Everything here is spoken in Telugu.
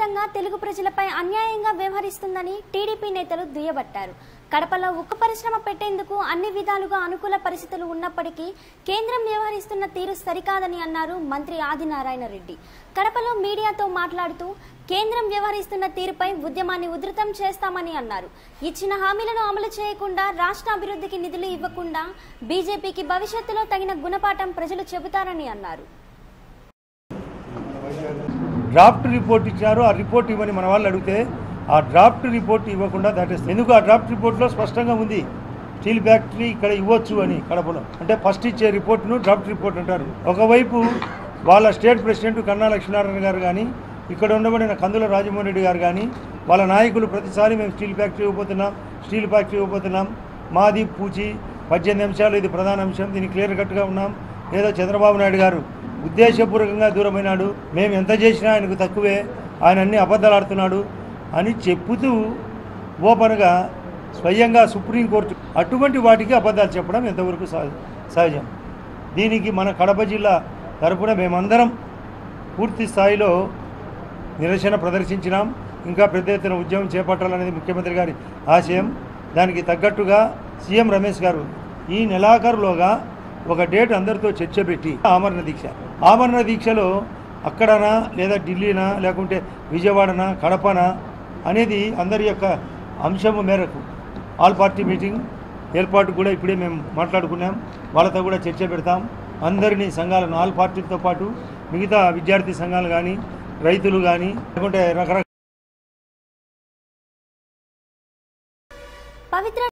వ్యాప్తంగా తెలుగు ప్రజలపై అన్యాయంగా వ్యవహరిస్తుందని టీడీపీ నేతలు దుయ్యబట్టారు కడపలో ఉక్కు పరిశ్రమ పెట్టేందుకు అన్ని విధాలుగా అనుకూల పరిస్థితులు ఉన్నప్పటికీ కేంద్రం వ్యవహరిస్తున్న తీరు సరికాదని అన్నారు మంత్రి ఆదినారాయణ రెడ్డి కడపలో మీడియాతో మాట్లాడుతూ కేంద్రం వ్యవహరిస్తున్న తీరుపై ఉద్యమాన్ని ఉధృతం చేస్తామని అన్నారు ఇచ్చిన హామీలను అమలు చేయకుండా రాష్ట్ర అభివృద్ధికి నిధులు ఇవ్వకుండా బీజేపీకి భవిష్యత్తులో తగిన గుణపాఠం ప్రజలు చెబుతారని అన్నారు డ్రాఫ్ట్ రిపోర్ట్ ఇచ్చారు ఆ రిపోర్ట్ ఇవ్వని మన వాళ్ళు అడిగితే ఆ డ్రాఫ్ట్ రిపోర్ట్ ఇవ్వకుండా దాటేస్తుంది ఎందుకు ఆ డ్రాఫ్ట్ రిపోర్ట్లో స్పష్టంగా ఉంది స్టీల్ ఫ్యాక్టరీ ఇక్కడ ఇవ్వచ్చు అని కడపలో అంటే ఫస్ట్ ఇచ్చే రిపోర్ట్ను డ్రాఫ్ట్ రిపోర్ట్ అంటారు ఒకవైపు వాళ్ళ స్టేట్ ప్రెసిడెంట్ కన్నా లక్ష్మీనారాయణ గారు కానీ ఇక్కడ ఉండబడిన కందుల రాజమోహన్ రెడ్డి గారు కానీ వాళ్ళ నాయకులు ప్రతిసారి మేము స్టీల్ ఫ్యాక్టరీ ఇవ్వబోతున్నాం స్టీల్ ఫ్యాక్టరీ ఇవ్వబోతున్నాం మాది పూచి పద్దెనిమిది అంశాలు ఇది ప్రధాన అంశం దీన్ని క్లియర్ కట్గా ఉన్నాం ఏదో చంద్రబాబు నాయుడు గారు ఉద్దేశపూర్వకంగా దూరమైనాడు మేము ఎంత చేసినా ఆయనకు తక్కువే ఆయన అన్ని అబద్ధాలు ఆడుతున్నాడు అని చెప్పుతూ ఓపెన్గా స్వయంగా సుప్రీంకోర్టు అటువంటి వాటికి అబద్ధాలు చెప్పడం ఎంతవరకు సహ- సహజం దీనికి మన కడప జిల్లా తరపున మేమందరం పూర్తి స్థాయిలో నిరసన ప్రదర్శించినాం ఇంకా పెద్ద ఎత్తున ఉద్యమం చేపట్టాలనేది ముఖ్యమంత్రి గారి ఆశయం దానికి తగ్గట్టుగా సీఎం రమేష్ గారు ఈ నెలాఖరులోగా ఒక డేట్ అందరితో చర్చ పెట్టి ఆమరణ దీక్ష ఆమరణ దీక్షలో అక్కడనా లేదా ఢిల్లీనా లేకుంటే విజయవాడనా కడపనా అనేది అందరి యొక్క అంశము మేరకు ఆల్ పార్టీ మీటింగ్ ఏర్పాటు కూడా ఇప్పుడే మేము మాట్లాడుకున్నాం వాళ్ళతో కూడా చర్చ పెడతాం అందరినీ సంఘాలను ఆల్ పార్టీలతో పాటు మిగతా విద్యార్థి సంఘాలు కానీ రైతులు కానీ లేకుంటే రకరకాల పవిత్ర